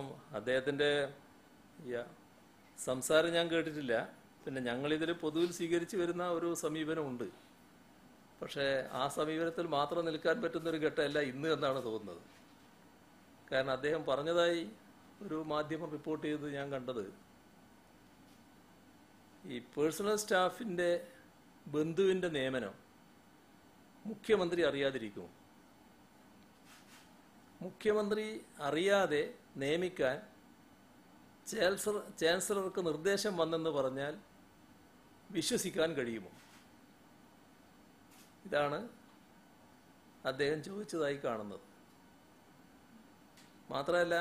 അദ്ദേഹത്തിൻ്റെ യ- സംസാരം ഞാൻ കേട്ടിട്ടില്ല പിന്നെ ഞങ്ങളിതിൽ പൊതുവിൽ സ്വീകരിച്ചു വരുന്ന ഒരു സമീപനമുണ്ട് പക്ഷേ ആ സമീപനത്തിൽ മാത്രം നിൽക്കാൻ പറ്റുന്ന ഒരു ഘട്ടമല്ല ഇന്ന് എന്നാണ് തോന്നുന്നത് കാരണം അദ്ദേഹം പറഞ്ഞതായി ഒരു മാധ്യമം റിപ്പോർട്ട് ചെയ്ത് ഞാൻ കണ്ടത് ഈ പേഴ്സണൽ സ്റ്റാഫിൻ്റെ ബന്ധുവിൻ്റെ നിയമനം മുഖ്യമന്ത്രി അറിയാതിരിക്കും മുഖ്യമന്ത്രി അറിയാതെ നിയമിക്കാൻ ചാൻസലർ ചാൻസലർക്ക് നിർദ്ദേശം വന്നെന്ന് പറഞ്ഞാൽ വിശ്വസിക്കാൻ കഴിയുമോ ഇതാണ് അദ്ദേഹം ചോദിച്ചതായി കാണുന്നത് മാത്രമല്ല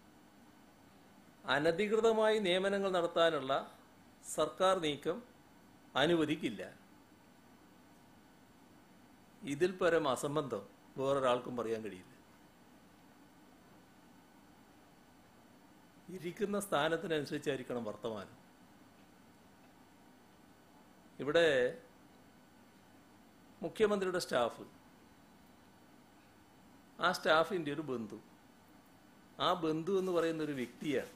അനധികൃതമായി നിയമനങ്ങൾ നടത്താനുള്ള സർക്കാർ നീക്കം അനുവദിക്കില്ല ഇതിൽ പരം അസംബന്ധം വേറൊരാൾക്കും പറയാൻ കഴിയില്ല ഇരിക്കുന്ന സ്ഥാനത്തിനനുസരിച്ചായിരിക്കണം വർത്തമാനം ഇവിടെ മുഖ്യമന്ത്രിയുടെ സ്റ്റാഫ് ആ സ്റ്റാഫിൻ്റെ ഒരു ബന്ധു ആ ബന്ധു എന്ന് പറയുന്ന ഒരു വ്യക്തിയാണ്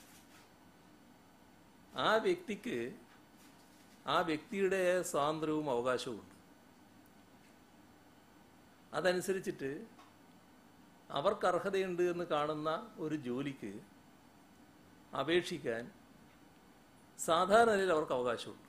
ആ വ്യക്തിക്ക് ആ വ്യക്തിയുടെ സ്വാതന്ത്ര്യവും അവകാശവും ഉണ്ട് അതനുസരിച്ചിട്ട് അവർക്ക് അർഹതയുണ്ട് എന്ന് കാണുന്ന ഒരു ജോലിക്ക് അപേക്ഷിക്കാൻ സാധാരണ നിലയിൽ അവർക്ക് അവകാശമുണ്ട്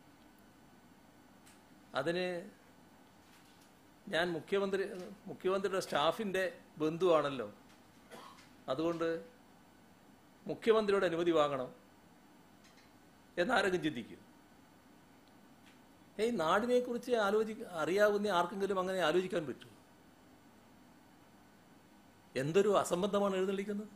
അതിന് ഞാൻ മുഖ്യമന്ത്രി മുഖ്യമന്ത്രിയുടെ സ്റ്റാഫിൻ്റെ ബന്ധുവാണല്ലോ അതുകൊണ്ട് മുഖ്യമന്ത്രിയുടെ അനുമതി വാങ്ങണം എന്നാരെങ്കിലും ചിന്തിക്കും ഏയ് നാടിനെക്കുറിച്ച് ആലോചി അറിയാവുന്ന ആർക്കെങ്കിലും അങ്ങനെ ആലോചിക്കാൻ പറ്റുമോ എന്തൊരു അസംബന്ധമാണ് എഴുന്നള്ളിക്കുന്നത്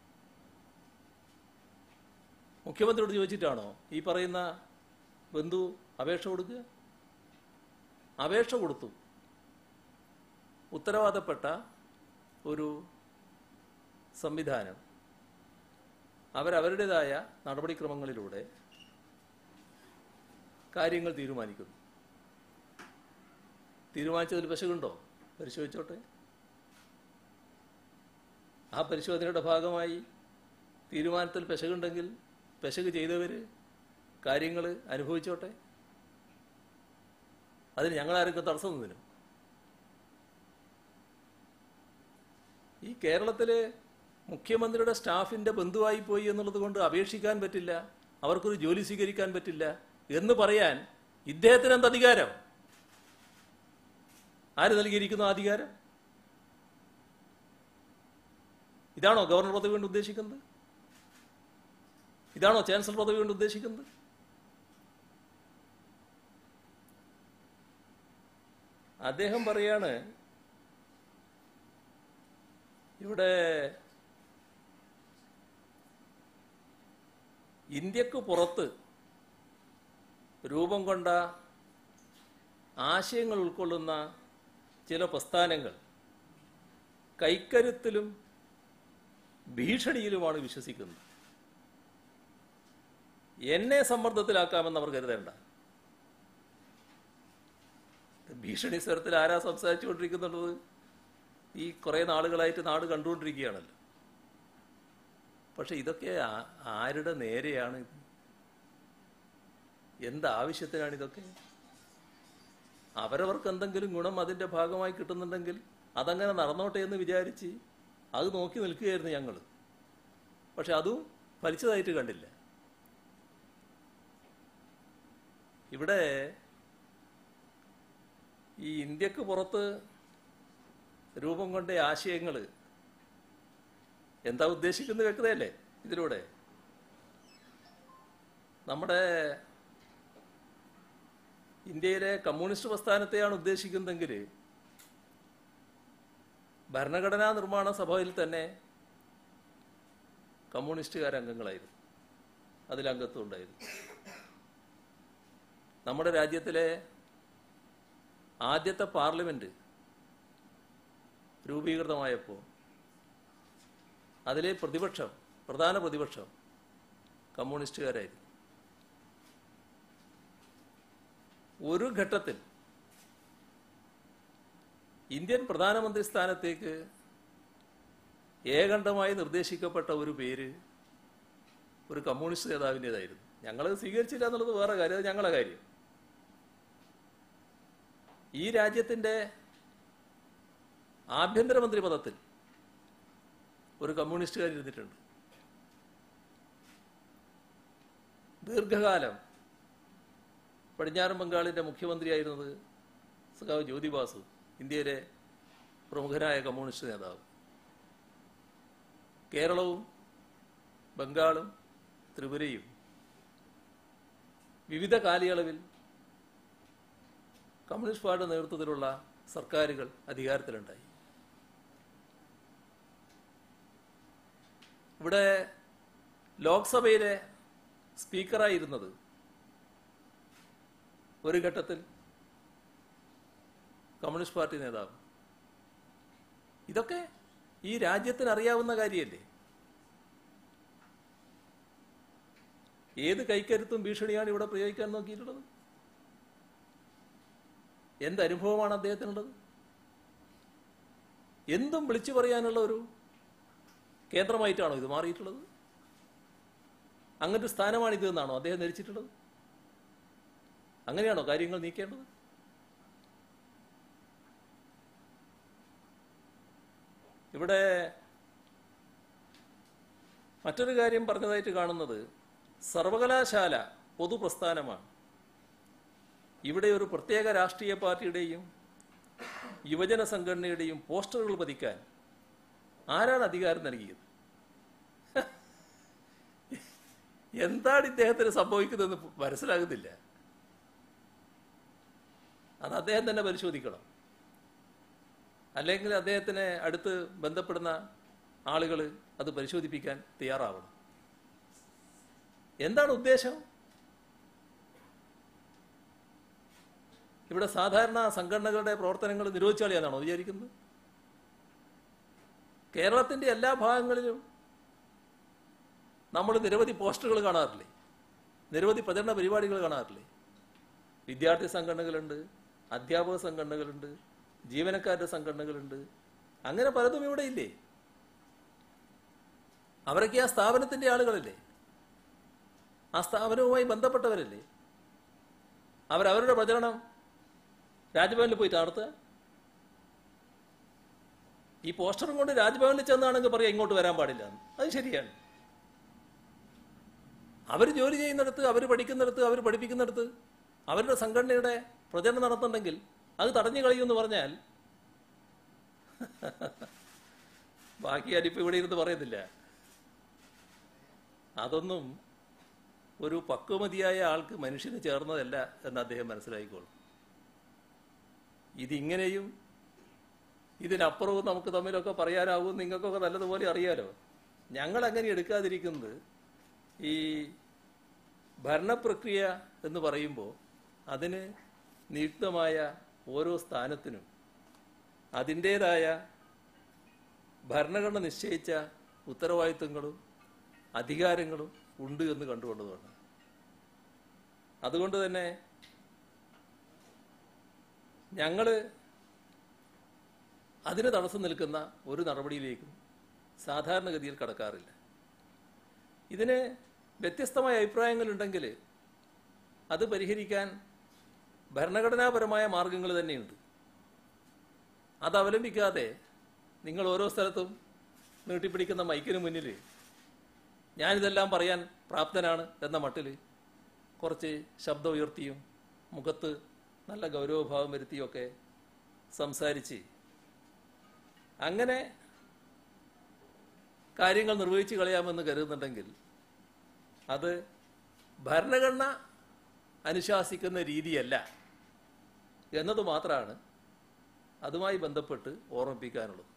മുഖ്യമന്ത്രിയോട് ചോദിച്ചിട്ടാണോ ഈ പറയുന്ന ബന്ധു അപേക്ഷ കൊടുക്കുക അപേക്ഷ കൊടുത്തു ഉത്തരവാദപ്പെട്ട ഒരു സംവിധാനം അവരവരുടേതായ നടപടിക്രമങ്ങളിലൂടെ കാര്യങ്ങൾ തീരുമാനിക്കുന്നു തീരുമാനിച്ചതിൽ പശകുണ്ടോ പരിശോധിച്ചോട്ടെ ആ പരിശോധനയുടെ ഭാഗമായി തീരുമാനത്തിൽ പെശകുണ്ടെങ്കിൽ പെശക് ചെയ്തവർ കാര്യങ്ങൾ അനുഭവിച്ചോട്ടെ അതിന് ഞങ്ങളാർക്കും തടസ്സം നിന്നിനും ഈ കേരളത്തില് മുഖ്യമന്ത്രിയുടെ സ്റ്റാഫിന്റെ ബന്ധുവായി പോയി എന്നുള്ളത് കൊണ്ട് അപേക്ഷിക്കാൻ പറ്റില്ല അവർക്കൊരു ജോലി സ്വീകരിക്കാൻ പറ്റില്ല എന്ന് പറയാൻ ഇദ്ദേഹത്തിന് എന്ത് അധികാരം ആര് നൽകിയിരിക്കുന്നു ആ അധികാരം ഇതാണോ ഗവർണർ പദവി കൊണ്ട് ഉദ്ദേശിക്കുന്നത് ഇതാണോ ചാൻസലർ പദവി കൊണ്ട് ഉദ്ദേശിക്കുന്നത് അദ്ദേഹം പറയാണ് ഇവിടെ ഇന്ത്യക്ക് പുറത്ത് രൂപം കൊണ്ട ആശയങ്ങൾ ഉൾക്കൊള്ളുന്ന ചില പ്രസ്ഥാനങ്ങൾ കൈക്കരുത്തിലും ഭീഷണിയിലുമാണ് വിശ്വസിക്കുന്നത് എന്നെ സമ്മർദ്ദത്തിലാക്കാമെന്ന് അവർ കരുതേണ്ട ഭീഷണി സ്വരത്തിൽ ആരാ സംസാരിച്ചുകൊണ്ടിരിക്കുന്നുള്ളത് ഈ കുറേ നാളുകളായിട്ട് നാട് കണ്ടുകൊണ്ടിരിക്കുകയാണല്ലോ പക്ഷെ ഇതൊക്കെ ആ- ആരുടെ നേരെയാണ് ഇത് എന്താവശ്യത്തിനാണ് ഇതൊക്കെ അവരവർക്ക് എന്തെങ്കിലും ഗുണം അതിന്റെ ഭാഗമായി കിട്ടുന്നുണ്ടെങ്കിൽ അതങ്ങനെ നടന്നോട്ടെ എന്ന് വിചാരിച്ച് അത് നോക്കി നിൽക്കുകയായിരുന്നു ഞങ്ങൾ പക്ഷെ അതും ഫലിച്ചതായിട്ട് കണ്ടില്ല ഇവിടെ ഈ ഇന്ത്യക്ക് പുറത്ത് രൂപം കൊണ്ട ആശയങ്ങൾ എന്താ ഉദ്ദേശിക്കുന്നത് വ്യക്തതയല്ലേ ഇതിലൂടെ നമ്മുടെ ഇന്ത്യയിലെ കമ്മ്യൂണിസ്റ്റ് പ്രസ്ഥാനത്തെയാണ് ഉദ്ദേശിക്കുന്നതെങ്കിൽ ഭരണഘടനാ നിർമ്മാണ സഭയിൽ തന്നെ കമ്മ്യൂണിസ്റ്റുകാർ അംഗങ്ങളായിരുന്നു അതിൽ അംഗത്വം ഉണ്ടായിരുന്നു നമ്മുടെ രാജ്യത്തിലെ ആദ്യത്തെ പാർലമെന്റ് രൂപീകൃതമായപ്പോൾ അതിലെ പ്രതിപക്ഷം പ്രധാന പ്രതിപക്ഷം കമ്മ്യൂണിസ്റ്റുകാരായിരുന്നു ഒരു ഘട്ടത്തിൽ ഇന്ത്യൻ പ്രധാനമന്ത്രി സ്ഥാനത്തേക്ക് ഏകണ്ഠമായി നിർദ്ദേശിക്കപ്പെട്ട ഒരു പേര് ഒരു കമ്മ്യൂണിസ്റ്റ് നേതാവിൻ്റെതായിരുന്നു ഞങ്ങൾ സ്വീകരിച്ചില്ല എന്നുള്ളത് വേറെ കാര്യം അത് ഞങ്ങളെ കാര്യം ഈ രാജ്യത്തിൻ്റെ ആഭ്യന്തരമന്ത്രി പദത്തിൽ ഒരു കമ്മ്യൂണിസ്റ്റുകാർ ഇരുന്നിട്ടുണ്ട് ദീർഘകാലം പടിഞ്ഞാറൻ ബംഗാളിൻ്റെ മുഖ്യമന്ത്രിയായിരുന്നത് സഖാവ് ജ്യോതി ബാസു ഇന്ത്യയിലെ പ്രമുഖനായ കമ്മ്യൂണിസ്റ്റ് നേതാവ് കേരളവും ബംഗാളും ത്രിപുരയും വിവിധ കാലയളവിൽ കമ്മ്യൂണിസ്റ്റ് പാർട്ടി നേതൃത്വത്തിലുള്ള സർക്കാരുകൾ അധികാരത്തിലുണ്ടായി ഇവിടെ ലോക്സഭയിലെ സ്പീക്കറായിരുന്നത് ഒരു ഘട്ടത്തിൽ കമ്മ്യൂണിസ്റ്റ് പാർട്ടി നേതാവ് ഇതൊക്കെ ഈ രാജ്യത്തിന് അറിയാവുന്ന കാര്യമല്ലേ ഏത് കൈക്കരുത്തും ഭീഷണിയാണ് ഇവിടെ പ്രയോഗിക്കാൻ നോക്കിയിട്ടുള്ളത് എന്ത് അനുഭവമാണ് അദ്ദേഹത്തിനുള്ളത് എന്തും വിളിച്ചു പറയാനുള്ള ഒരു കേന്ദ്രമായിട്ടാണോ ഇത് മാറിയിട്ടുള്ളത് അങ്ങനത്തെ സ്ഥാനമാണ് ഇത് എന്നാണോ അദ്ദേഹം ധരിച്ചിട്ടുള്ളത് അങ്ങനെയാണോ കാര്യങ്ങൾ നീക്കേണ്ടത് ഇവിടെ മറ്റൊരു കാര്യം പറഞ്ഞതായിട്ട് കാണുന്നത് സർവകലാശാല പൊതുപ്രസ്ഥാനമാണ് ഇവിടെ ഒരു പ്രത്യേക രാഷ്ട്രീയ പാർട്ടിയുടെയും യുവജന സംഘടനയുടെയും പോസ്റ്ററുകൾ പതിക്കാൻ ആരാണ് അധികാരം നൽകിയത് എന്താണ് ഇദ്ദേഹത്തിന് സംഭവിക്കുന്നതെന്ന് മനസ്സിലാകുന്നില്ല അത് അദ്ദേഹം തന്നെ പരിശോധിക്കണം അല്ലെങ്കിൽ അദ്ദേഹത്തിന് അടുത്ത് ബന്ധപ്പെടുന്ന ആളുകൾ അത് പരിശോധിപ്പിക്കാൻ തയ്യാറാവണം എന്താണ് ഉദ്ദേശം ഇവിടെ സാധാരണ സംഘടനകളുടെ പ്രവർത്തനങ്ങൾ നിരോധിച്ചാളിയാണെന്നാണോ വിചാരിക്കുന്നത് കേരളത്തിന്റെ എല്ലാ ഭാഗങ്ങളിലും നമ്മൾ നിരവധി പോസ്റ്ററുകൾ കാണാറില്ലേ നിരവധി പ്രചരണ പരിപാടികൾ കാണാറില്ലേ വിദ്യാർത്ഥി സംഘടനകളുണ്ട് അധ്യാപക സംഘടനകളുണ്ട് ജീവനക്കാരുടെ സംഘടനകളുണ്ട് അങ്ങനെ പലതും ഇവിടെ ഇല്ലേ അവരൊക്കെ ആ സ്ഥാപനത്തിന്റെ ആളുകളല്ലേ ആ സ്ഥാപനവുമായി ബന്ധപ്പെട്ടവരല്ലേ അവരവരുടെ പ്രചരണം രാജ്ഭവനിൽ പോയിട്ട് നടത്തുക ഈ പോസ്റ്ററും കൊണ്ട് രാജ്ഭവനിൽ ചെന്നാണെങ്കിൽ പറയാം ഇങ്ങോട്ട് വരാൻ പാടില്ല എന്ന്. അത് ശരിയാണ് അവർ ജോലി ചെയ്യുന്നിടത്ത് അവർ പഠിക്കുന്നിടത്ത് അവർ പഠിപ്പിക്കുന്നിടത്ത് അവരുടെ സംഘടനയുടെ പ്രചരണം നടത്തുന്നുണ്ടെങ്കിൽ അത് തടഞ്ഞു കളയുമെന്ന് പറഞ്ഞാൽ ബാക്കി ഞാനിപ്പോൾ ഇവിടെ ഇരുന്ന് പറയുന്നില്ല അതൊന്നും ഒരു പക്വമതിയായ ആൾക്ക് മനുഷ്യന് ചേർന്നതല്ല എന്ന് അദ്ദേഹം മനസ്സിലാക്കിക്കോളും ഇതിങ്ങനെയും ഇതിനപ്പുറവും നമുക്ക് തമ്മിലൊക്കെ പറയാനാവും നിങ്ങൾക്കൊക്കെ നല്ലതുപോലെ അറിയാലോ ഞങ്ങൾ അങ്ങനെ എടുക്കാതിരിക്കുന്നത് ഈ ഭരണപ്രക്രിയ എന്ന് പറയുമ്പോൾ അതിന് നിയുക്തമായ ഓരോ സ്ഥാനത്തിനും അതിൻ്റേതായ ഭരണഘടന നിശ്ചയിച്ച ഉത്തരവാദിത്വങ്ങളും അധികാരങ്ങളും ഉണ്ട് എന്ന് കണ്ടുകൊണ്ടതുകൊണ്ട് അതുകൊണ്ട് തന്നെ ഞങ്ങൾ അതിന് തടസ്സം നിൽക്കുന്ന ഒരു നടപടിയിലേക്കും സാധാരണഗതിയിൽ കടക്കാറില്ല ഇതിന് വ്യത്യസ്തമായ അഭിപ്രായങ്ങളുണ്ടെങ്കിൽ അത് പരിഹരിക്കാൻ ഭരണഘടനാപരമായ മാർഗങ്ങൾ തന്നെയുണ്ട് അത് അവലംബിക്കാതെ നിങ്ങൾ ഓരോ സ്ഥലത്തും നീട്ടിപ്പിടിക്കുന്ന മൈക്കിന് മുന്നിൽ ഞാനിതെല്ലാം പറയാൻ പ്രാപ്തനാണ് എന്ന മട്ടിൽ കുറച്ച് ശബ്ദം ഉയർത്തിയും മുഖത്ത് നല്ല ഗൗരവഭാവം വരുത്തിയൊക്കെ സംസാരിച്ച് അങ്ങനെ കാര്യങ്ങൾ നിർവഹിച്ചു കളയാമെന്ന് കരുതുന്നുണ്ടെങ്കിൽ അത് ഭരണഘടന അനുശാസിക്കുന്ന രീതിയല്ല എന്നത് മാത്രമാണ് അതുമായി ബന്ധപ്പെട്ട് ഓർമ്മിപ്പിക്കാനുള്ളത്